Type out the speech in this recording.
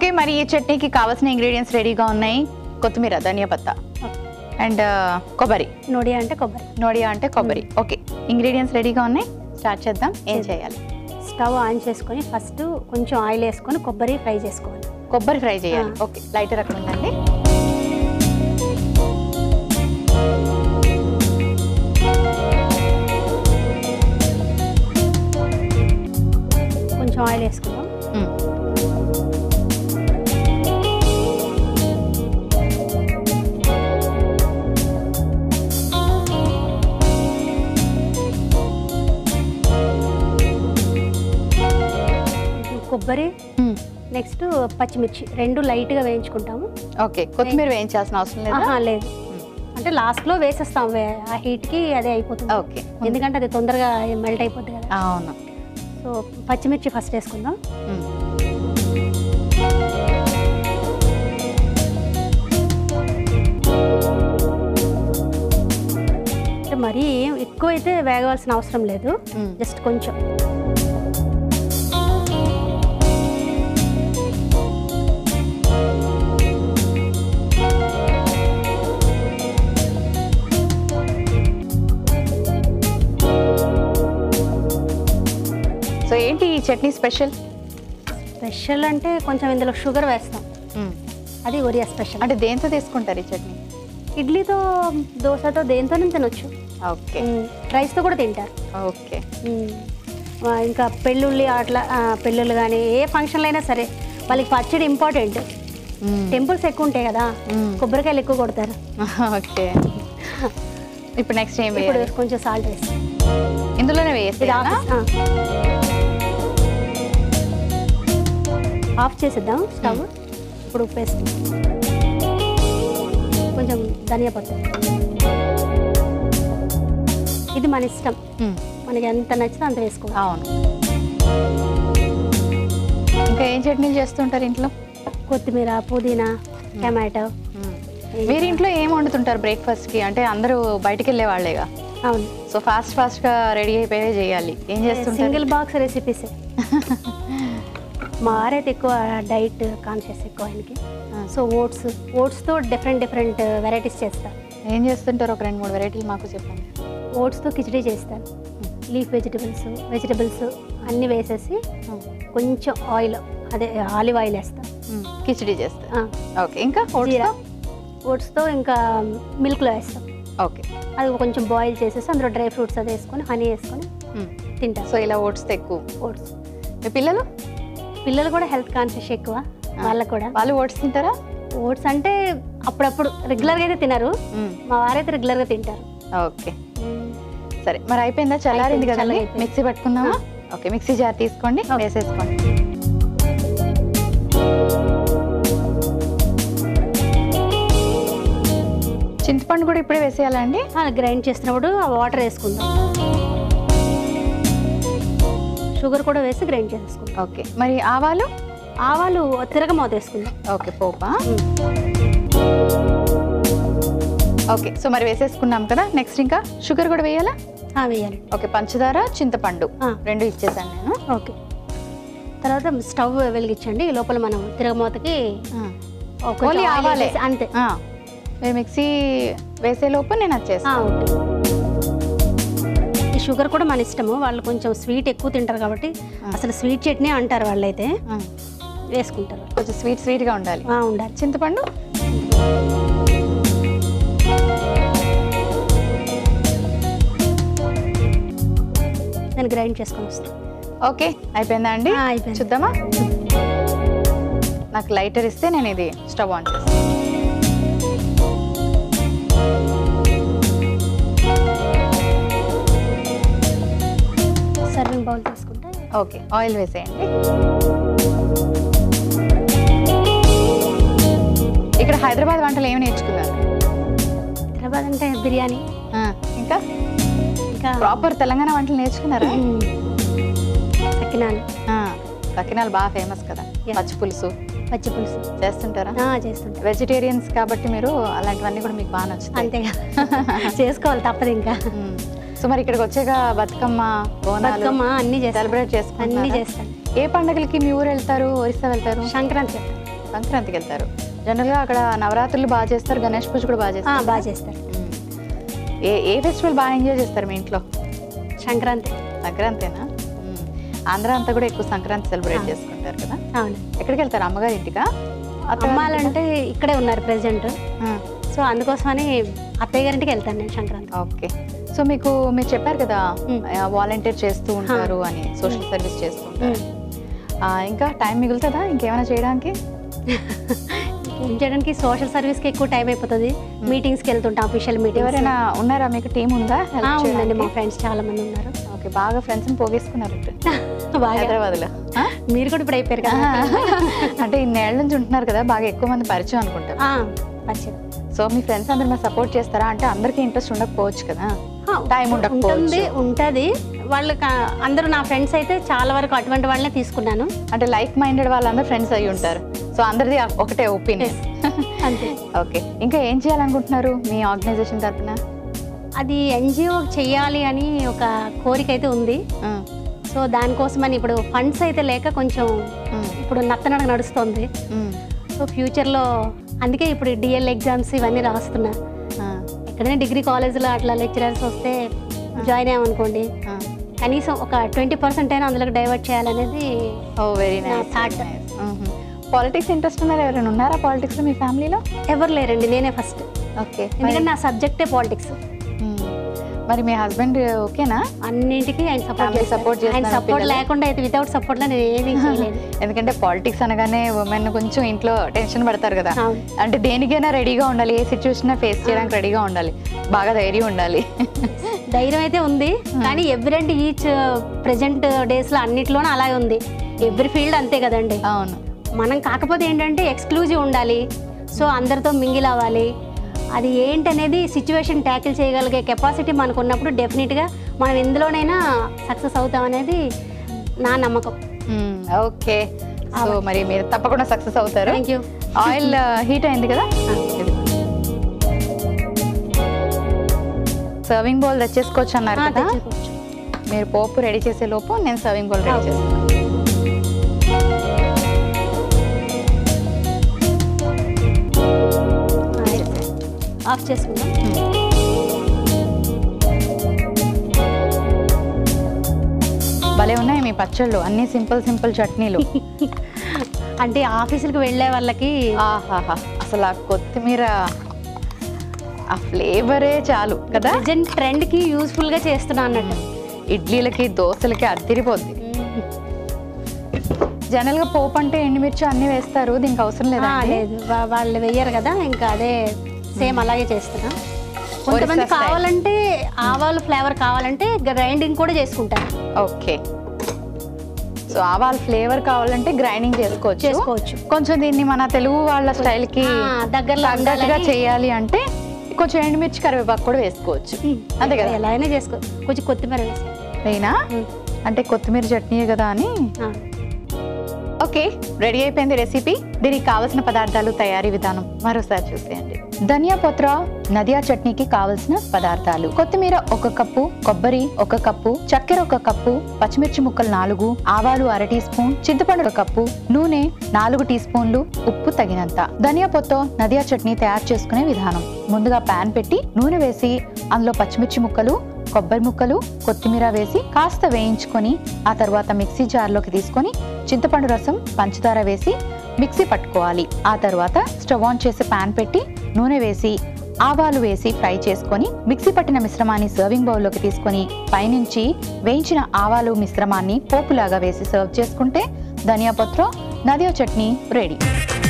Okay మరి ఈ చట్నీకి కావాల్సిన ఇంగ్రీడియంట్స్ రెడీగా ఉన్నాయి కొత్తిమీర ధనియా పత్తా అండ్ కొబ్బరి నోడియా అంటే కొబ్బరి నోడియా అంటే కొబ్బరి ఓకే ఇంగ్రీడియంట్స్ రెడీగా ఉన్నాయి స్టార్ట్ చేద్దాం ఏం చేయాలి స్టవ్ ఆన్ చేసుకొని ఫస్ట్ కొంచెం ఆయిల్ వేసుకొని కొబ్బరి ఫ్రై చేసుకోవాలి కొబ్బరి ఫ్రై చేయాలి ఆ. ఓకే లైటర్ అక్కడ ఉందండి కొంచెం ఆయిల్ వేసుకుందాం మ్మ్. కొబ్బరి మ్మ్. నెక్స్ట్ పచ్చిమిర్చి రెండు లైట్గా వేయించుకుంటాము ఓకే కొత్తిమీర వేయించాల్సిన అవసరం లేదా ఆహా లేదు అంటే లాస్ట్లో వేసేస్తాం వే- ఆ హీట్కి అదే అయిపోతుంది ఓకే ఎందుకంటే అది తొందరగా మెల్ట్ అయిపోద్ది కదా అవును సో పచ్చిమిర్చి ఫస్ట్ వేసుకుందాం మ్మ్. అంటే మరీ ఎక్కువ అయితే వేగవలసిన అవసరం లేదు మ్మ్. జస్ట్ కొంచెం సో ఏంటి ఈ చట్నీ స్పెషల్ స్పెషల్ అంటే కొంచెం ఇందులో షుగర్ వేస్తాం అది ఒరియా స్పెషల్ అంటే దేంతో తీసుకుంటారు ఈ చట్నీ ఇడ్లీతో దోశతో దేంతోనే తినొచ్చు ఓకే రైస్తో కూడా తింటారు ఓకే మ్మ్. ఆ, ఇంకా పెళ్ళిళ్ళి అట్లా ఆ, పెళ్ళిళ్ళు కానీ ఏ ఫంక్షన్లు అయినా సరే వాళ్ళకి పచ్చడి ఇంపార్టెంట్ టెంపుల్స్ ఎక్కువ ఉంటాయి కదా మ్మ్. కొబ్బరికాయలు ఎక్కువ కొడతారు ఓకే ఇప్పుడు నెక్స్ట్ ఏం ఇప్పుడు వేయాలి కొంచెం సాల్ట్ వేసి ఇందులోనే ఇది వేసేయాలా ఆఫ్ ఆఫ్ చేసేద్దాం స్టవ్ ఇప్పుడు ఉప్పు వేస్తాం కొంచెం ధనియా పత్తి ఇది మన ఇష్టం మ్మ్. మనకి ఎంత నచ్చితే అంత వేసుకోవాలి అవును ఇంకా ఏం చట్నీలు చేస్తుంటారు ఇంట్లో కొత్తిమీర పుదీనా టమాటో మీరు ఇంట్లో ఏం వండుతుంటారు బ్రేక్ఫాస్ట్ కి అంటే అందరూ బయటికి వెళ్ళే వాళ్ళేగా అవును సో ఫాస్ట్ ఫాస్ట్ గా రెడీ అయిపోయే చేయాలి ఏం చేస్తుంటారు సింగిల్ బాక్స్ రెసిపీసే మా వారైతే ఎక్కువ డైట్ కాన్షియస్ ఎక్కువ ఆయనకి సో ఓట్స్ ఓట్స్తో డిఫరెంట్ డిఫరెంట్ వెరైటీస్ చేస్తా ఏం చేస్తుంటారు ఒక రెండు మూడు వెరైటీలు మాకు చెప్పండి ఓట్స్తో కిచడీ చేస్తాను లీఫ్ వెజిటబుల్స్ వెజిటబుల్స్ అన్నీ వేసేసి కొంచెం ఆయిల్ అదే ఆలివ్ ఆయిల్ వేస్తాను మ్మ్. కిచిడి చేస్తారు ఓకే ఇంకా జీరా ఓట్స్తో ఓట్స్తో ఇంకా మిల్క్లో వేస్తాం ఓకే అది కొంచెం బాయిల్ చేసేసి అందులో డ్రై ఫ్రూట్స్ అది వేసుకొని హనీ వేసుకొని మ్మ్. తింటాం సో ఇలా ఓట్స్తో ఎక్కువ ఓట్స్ మీ పిల్లలు పిల్లలు కూడా హెల్త్ కాన్షియస్ ఎక్కువ వాళ్ళకు కూడా వాళ్ళు ఓట్స్ తింటారా ఓట్స్ అంటే అప్పుడప్పుడు రెగ్యులర్గా అయితే తినరు మ్మ్. మా వారైతే రెగ్యులర్గా తింటారు ఓకే సరే మరి అయిపోయిందా చల్లారింది అయిపోయింది, కదా చల్లగా అయిపోయింది. మిక్సీ పట్టుకుందామా ఓకే మిక్సీ జార్ తీసుకోండి ఓకే. వేసేసుకోండి చింతపండు కూడా ఇప్పుడే వేసేయాలా అండి గ్రైండ్ చేసినప్పుడు ఆ వాటర్ వేసుకుందాం షుగర్ కూడా వేసి గ్రైండ్ చేసేసుకుందాం ఓకే మరి ఆవాలు ఆవాలు తిరగమోత వేసుకుందాం ఓకే పోపా ఓకే సో మరి వేసేసుకున్నాం కదా నెక్స్ట్ ఇంకా షుగర్ కూడా వేయాలా ఆ, వేయాలి ఓకే పంచదార చింతపండు ఆ. రెండు ఇచ్చేసాను నేను ఓకే తర్వాత స్టవ్ వెలిగించండి ఈ లోపల మనం తిరగమోతకి ఒక కొంచెం ఓన్లీ ఆయిల్ ఆవాలే వేసేసి- అంతే ఆ. మీరు మిక్సీ వేసే లోపు నేను ఆ, వచ్చేస్తాను ఓకే ఈ షుగర్ కూడా మన ఇష్టము వాళ్ళు కొంచెం స్వీట్ ఎక్కువ తింటారు కాబట్టి అసలు స్వీట్ చట్నీ అంటారు వాళ్ళైతే వేసుకుంటారు కొంచెం స్వీట్ స్వీట్గా ఉండాలి ఆ, ఉండాలి చింతపండు నేను గ్రైండ్ చేసుకొని వస్తాను ఓకే అయిపోయిందా అండి ఆ, అయిపోయింది. చూద్దామా నాకు లైటర్ ఇస్తే నేను ఇది స్టవ్ ఆన్ చేస్తాను సర్వింగ్ బౌల్ తీసుకుంటే ఓకే ఆయిల్ వేసేయండి ఇక్కడ హైదరాబాద్ వంటలు ఏమి నేర్చుకున్నారు హైదరాబాద్ అంటే బిర్యానీ ఆ, ఇంకా ఇంకా ప్రాపర్ తెలంగాణ వంటలు నేర్చుకున్నారా మ్మ్. సకినాలు ఆ, సకినాలు బాగా ఫేమస్ కదా Yeah. పచ్చి పులుసు పచ్చి పులుసు చేస్తుంటారా ఆ, చేస్తుంటాం వెజిటేరియన్స్ కాబట్టి మీరు అలాంటివన్నీ కూడా మీకు బాగా నచ్చుతాయి అంతేగా చేసుకోవాలి తప్పదు ఇంకా మ్మ్. సో మరి ఇక్కడికి వచ్చాక బతుకమ్మ బోనాలు బతుకమ్మ అన్ని చేస్తాం సెలబ్రేట్ అన్ని చేసుకుంటారు చేస్తాం ఏ పండగలకి మీ ఊరు వెళ్తారు ఒరిస్సా వెళ్తారు సంక్రాంతి చేస్తాం సంక్రాంతికి వెళ్తారు జనరల్గా అక్కడ నవరాత్రులు బాగా చేస్తారు గణేష్ పూజ కూడా బాగా ఆ, చేస్తారు బాగా చేస్తారు మ్మ్. ఏ ఏ ఫెస్టివల్ బాగా ఎంజాయ్ చేస్తారు మీ ఇంట్లో సంక్రాంతి సంక్రాంతేనా మ్మ్. ఆంధ్ర అంతా కూడా ఎక్కువ సంక్రాంతి సెలబ్రేట్ చేసుకుంటారు కదా అవును ఎక్కడికి వెళ్తారు అమ్మగారి ఇంటికా అత్తగారి అమ్మాలంటే ఇక్కడే ఉన్నారు ప్రెసెంట్ ఇంటికా? సో అందుకోసమని అత్తయ్య గారింటికి వెళ్తాను నేను సంక్రాంతి ఓకే సో మీకు మీరు చెప్పారు కదా మ్మ్. వాలంటీర్ చేస్తూ ఉంటారు అని సోషల్ సర్వీస్ చేస్తూ ఉంటారు ఆ, ఇంకా టైం మిగులుతుందా ఇంకేమైనా చేయడానికి ఏం చేయడానికి సోషల్ సర్వీస్కి ఎక్కువ టైం అయిపోతుంది మీటింగ్స్కి వెళ్తుంటాం అఫీషియల్ మీటింగ్స్ ఎవరైనా ఉన్నారా మీకు టీం ఉందా help ఉందండి చేయడానికి? మా ఫ్రెండ్స్ చాలా మంది ఉన్నారు ఓకే బాగా ఫ్రెండ్స్ని పోగేసుకున్నారు బాగా హైదరాబాద్లో ఆ? మీరు కూడా ఇప్పుడు అయిపోయారు కదా అంటే ఇన్నేళ్ళ నుంచి ఉంటున్నారు కదా బాగా ఎక్కువ మంది పరిచయం అనుకుంటారు ఆ, పరిచయం. సో మీ ఫ్రెండ్స్ అందరు మీరు సపోర్ట్ చేస్తారా అంటే అందరికీ ఇంట్రెస్ట్ ఉండకపోవచ్చు కదా ఆ, టైం ఉండకపోవచ్చు. ఉంటుంది ఉంటుంది వాళ్ళకి అందరూ నా ఫ్రెండ్స్ అయితే చాలా వరకు అటువంటి వాళ్ళనే తీసుకున్నాను అంటే లైక్ మైండెడ్ వాళ్ళందరూ ఫ్రెండ్స్ అయ్యి ఉంటారు సో అందరిది ఒకటే ఒపీనియన్ అంతే ఓకే ఇంకా ఏం చేయాలనుకుంటున్నారు మీ ఆర్గనైజేషన్ తరఫున అది ఎన్జిఓ చెయ్యాలి అని ఒక కోరిక అయితే ఉంది సో దానికోసమని ఇప్పుడు ఫండ్స్ అయితే లేక కొంచెం ఇప్పుడు నత్తనడక నడుస్తుంది సో ఫ్యూచర్లో అందుకే ఇప్పుడు డిఎల్ ఎగ్జామ్స్ ఇవన్నీ రాస్తున్నా ఎక్కడైనా డిగ్రీ కాలేజ్లో అట్లా లెక్చరర్స్ వస్తే జాయిన్ అయ్యామనుకోండి కనీసం ఒక ట్వంటీ పర్సెంట్ అయినా అందులోకి డైవర్ట్ చేయాలనేది ఓ వెరీ నా నైస్ thought. పాలిటిక్స్ ఇంట్రెస్ట్ ఉన్నారు ఎవరైనా ఉన్నారా పాలిటిక్స్ మీ ఫ్యామిలీలో ఎవరు లేరండి నేనే ఫస్ట్ ఓకే ఎందుకంటే నా సబ్జెక్టే పాలిటిక్స్ మరి మీ హస్బెండ్ ఓకేనా అన్నింటికి ఆయన సపోర్ట్ Family చేస్తారు support చేస్తున్నారు ఆయన సపోర్ట్ పిల్లలు? లేకుండా అయితే వితౌట్ సపోర్ట్లో నేను ఏమీ చేయలేదు ఎందుకంటే పాలిటిక్స్ అనగానే ఉమెన్ కొంచెం ఇంట్లో టెన్షన్ పడతారు కదా అవును. అంటే దేనికైనా రెడీగా ఉండాలి ఏ సిచ్యువేషన్ ఫేస్ చేయడానికి రెడీగా ఉండాలి బాగా ధైర్యం ఉండాలి ధైర్యం అయితే ఉంది కానీ ఎవ్రీ ఈచ్ ప్రెసెంట్ డేస్లో అన్నిట్లోనూ అలాగే ఉంది ఎవ్రీ ఫీల్డ్ అంతే కదండి అవును మనం కాకపోతే ఏంటంటే ఎక్స్క్లూజివ్ ఉండాలి సో అందరితో మింగిల్ అవ్వాలి అది ఏంటనేది సిచ్యువేషన్ ట్యాకిల్ చేయగలిగే కెపాసిటీ మనకు ఉన్నప్పుడు డెఫినెట్గా మనం ఎందులోనైనా సక్సెస్ అవుతాం అనేది నా నమ్మకం ఓకే సో మరి మీరు తప్పకుండా సక్సెస్ అవుతారు థ్యాంక్ యూ ఆయిల్ హీట్ అయింది కదా సర్వింగ్ బౌల్ తెచ్చేసుకోవచ్చు అన్నారు కదా తెచ్చుకోవచ్చు మీరు పోపు రెడీ చేసే లోపు నేను సర్వింగ్ బౌల్ రెడీ Okay. చేస్తాను ఆఫ్ చేసుకుందాం భలే ఉన్నాయి మీ పచ్చళ్ళు అన్ని సింపుల్ సింపుల్ చట్నీలు అంటే ఆఫీసులకు వెళ్ళే వాళ్ళకి ఆహాహా అసలు ఆ కొత్తిమీర ఆ ఫ్లేవరే చాలు కదా ప్రజెంట్ ట్రెండ్కి యూస్ఫుల్గా చేస్తున్నా అన్నట్టు ఇడ్లీలకి దోశలకి అద్దిరిపోద్ది జనరల్గా పోపు అంటే ఎండుమిర్చి అన్ని వేస్తారు దీనికి అవసరం లేదా ఆ, లేదు వా- వాళ్ళు వెయ్యరు కదా ఇంకా అదే సేమ్ అలాగే చేస్తున్నా కొంతమంది style. కావాలంటే ఆవాలు ఫ్లేవర్ కావాలంటే గ్రైండింగ్ కూడా చేసుకుంటారు ఓకే సో ఆవాల ఫ్లేవర్ కావాలంటే గ్రైండింగ్ చేసుకోవచ్చు చేసుకోవచ్చు కొంచెం దీన్ని మన తెలుగు వాళ్ళ స్టైల్ కి ఆ, దగ్గరలో తగ్గట్టుగా ఉండాలని- చేయాలి అంటే కొంచెం ఎండుమిర్చి కరివేపాకు కూడా వేసుకోవచ్చు అంతే కదా ఎలా అయినా చేసుకో కొంచెం కొత్తిమీర వేసి అయినా ఉమ్. అంటే కొత్తిమీర చట్నీయే కదా అని ఆ, ఓకే రెడీ అయిపోయింది రెసిపీ దీనికి కావలసిన పదార్థాలు తయారీ విధానం మరోసారి చూసేయండి ధనియా పత్ర నదియా చట్నీకి కావలసిన పదార్థాలు కొత్తిమీర ఒక కప్పు కొబ్బరి ఒక కప్పు చక్కెర ఒక కప్పు పచ్చిమిర్చి ముక్కలు నాలుగు ఆవాలు అర టీ స్పూన్ చింతపండు ఒక కప్పు నూనె నాలుగు టీ స్పూన్లు ఉప్పు తగినంత ధనియా పొత్తో నదియా చట్నీ తయారు చేసుకునే విధానం ముందుగా పాన్ పెట్టి నూనె వేసి అందులో పచ్చిమిర్చి ముక్కలు కొబ్బరి ముక్కలు కొత్తిమీర వేసి కాస్త వేయించుకొని ఆ తర్వాత మిక్సీ జార్లోకి తీసుకొని చింతపండు రసం పంచదార వేసి మిక్సీ పట్టుకోవాలి ఆ తర్వాత స్టవ్ ఆన్ చేసి పాన్ పెట్టి నూనె వేసి ఆవాలు వేసి ఫ్రై చేసుకొని మిక్సీ పట్టిన మిశ్రమాన్ని సర్వింగ్ బౌల్లోకి తీసుకొని పైనుంచి వేయించిన ఆవాలు మిశ్రమాన్ని పోపులాగా వేసి సర్వ్ చేసుకుంటే ధనియా పత్ర నదియా చట్నీ రెడీ